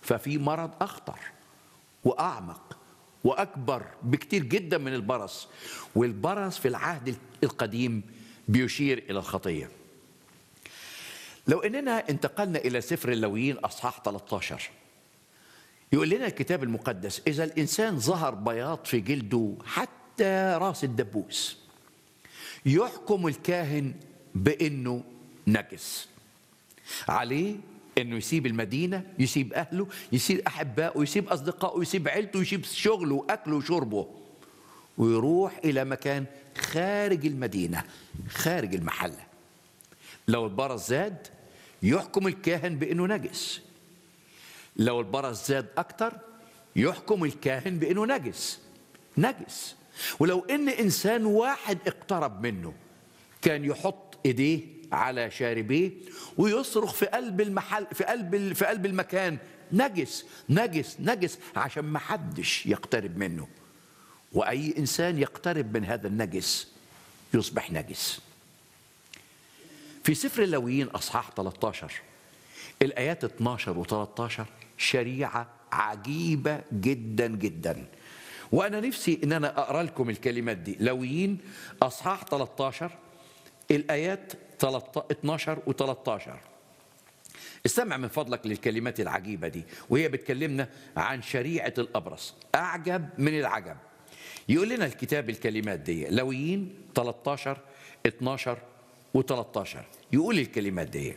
ففي مرض اخطر واعمق واكبر بكتير جدا من البرص والبرص في العهد القديم بيشير الى الخطيه لو اننا انتقلنا الى سفر اللويين اصحاح 13 يقول لنا الكتاب المقدس اذا الانسان ظهر بياض في جلده حتى راس الدبوس يحكم الكاهن بانه نجس عليه انه يسيب المدينه يسيب اهله يسيب احبائه يسيب اصدقائه يسيب عيلته يسيب شغله واكله وشربه ويروح الى مكان خارج المدينه خارج المحله لو البرص زاد يحكم الكاهن بانه نجس لو البرص زاد اكتر يحكم الكاهن بانه نجس نجس ولو ان انسان واحد اقترب منه كان يحط ايديه على شاربيه ويصرخ في قلب المحل في قلب في قلب المكان نجس نجس نجس عشان ما حدش يقترب منه واي انسان يقترب من هذا النجس يصبح نجس في سفر اللويين اصحاح 13 الايات 12 و13 شريعه عجيبه جدا جدا وانا نفسي ان انا اقرا لكم الكلمات دي لويين اصحاح 13 الايات 12 و13 استمع من فضلك للكلمات العجيبه دي وهي بتكلمنا عن شريعه الابرص اعجب من العجب يقول لنا الكتاب الكلمات دي لويين 13 12 و13 يقول الكلمات دي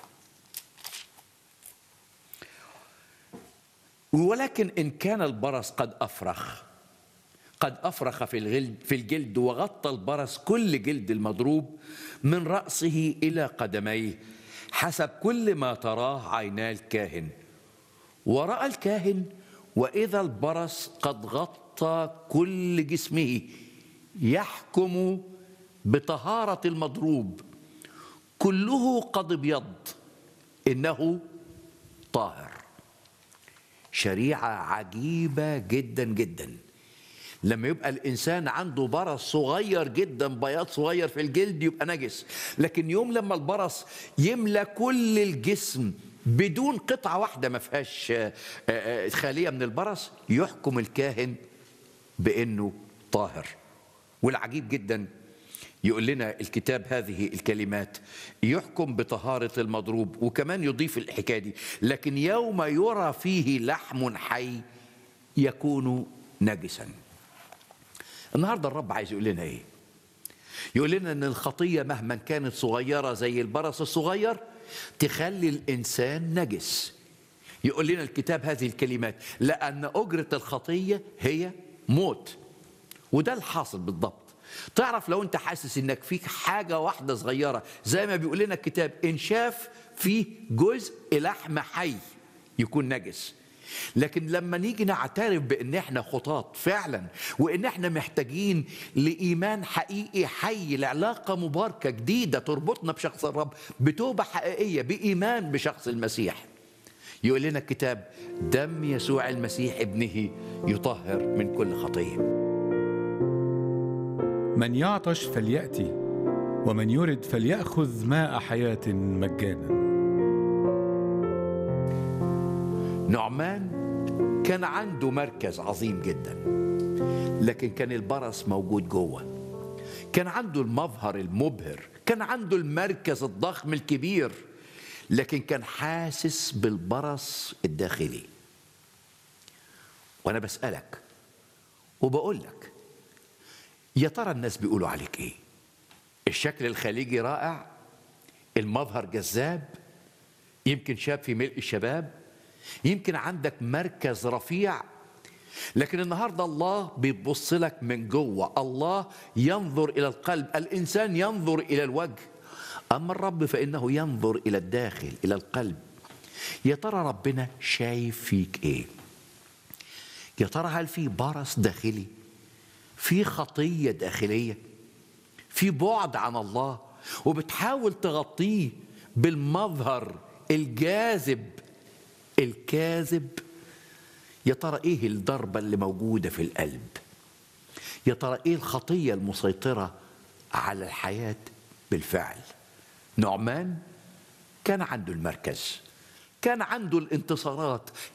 ولكن ان كان البرص قد افرخ قد افرخ في الجلد في الجلد وغطى البرص كل جلد المضروب من راسه الى قدميه حسب كل ما تراه عينا الكاهن وراى الكاهن واذا البرص قد غطى كل جسمه يحكم بطهاره المضروب كله قد ابيض انه طاهر شريعه عجيبه جدا جدا لما يبقى الانسان عنده برص صغير جدا بياض صغير في الجلد يبقى نجس لكن يوم لما البرص يملى كل الجسم بدون قطعه واحده ما فيهاش خاليه من البرص يحكم الكاهن بانه طاهر والعجيب جدا يقول لنا الكتاب هذه الكلمات يحكم بطهارة المضروب وكمان يضيف الحكاية دي لكن يوم يرى فيه لحم حي يكون نجسا النهارده الرب عايز يقول لنا ايه يقول لنا ان الخطيه مهما كانت صغيره زي البرص الصغير تخلي الانسان نجس يقول لنا الكتاب هذه الكلمات لان اجره الخطيه هي موت وده الحاصل بالضبط تعرف لو انت حاسس انك فيك حاجه واحده صغيره زي ما بيقول لنا الكتاب ان شاف فيه جزء لحم حي يكون نجس لكن لما نيجي نعترف بان احنا خطاط فعلا وان احنا محتاجين لايمان حقيقي حي لعلاقه مباركه جديده تربطنا بشخص الرب بتوبه حقيقيه بايمان بشخص المسيح يقول لنا الكتاب دم يسوع المسيح ابنه يطهر من كل خطيه من يعطش فلياتي ومن يرد فلياخذ ماء حياه مجانا نعمان كان عنده مركز عظيم جدا لكن كان البرص موجود جوه كان عنده المظهر المبهر كان عنده المركز الضخم الكبير لكن كان حاسس بالبرص الداخلي وانا بسالك وبقول لك يا ترى الناس بيقولوا عليك ايه الشكل الخليجي رائع المظهر جذاب يمكن شاب في ملء الشباب يمكن عندك مركز رفيع لكن النهارده الله بيبص لك من جوه الله ينظر الى القلب الانسان ينظر الى الوجه اما الرب فانه ينظر الى الداخل الى القلب يا ترى ربنا شايف فيك ايه يا ترى هل في برص داخلي في خطيه داخليه في بعد عن الله وبتحاول تغطيه بالمظهر الجاذب الكاذب يا ترى ايه الضربه اللي موجوده في القلب يا ترى ايه الخطيه المسيطره على الحياه بالفعل نعمان كان عنده المركز كان عنده الانتصارات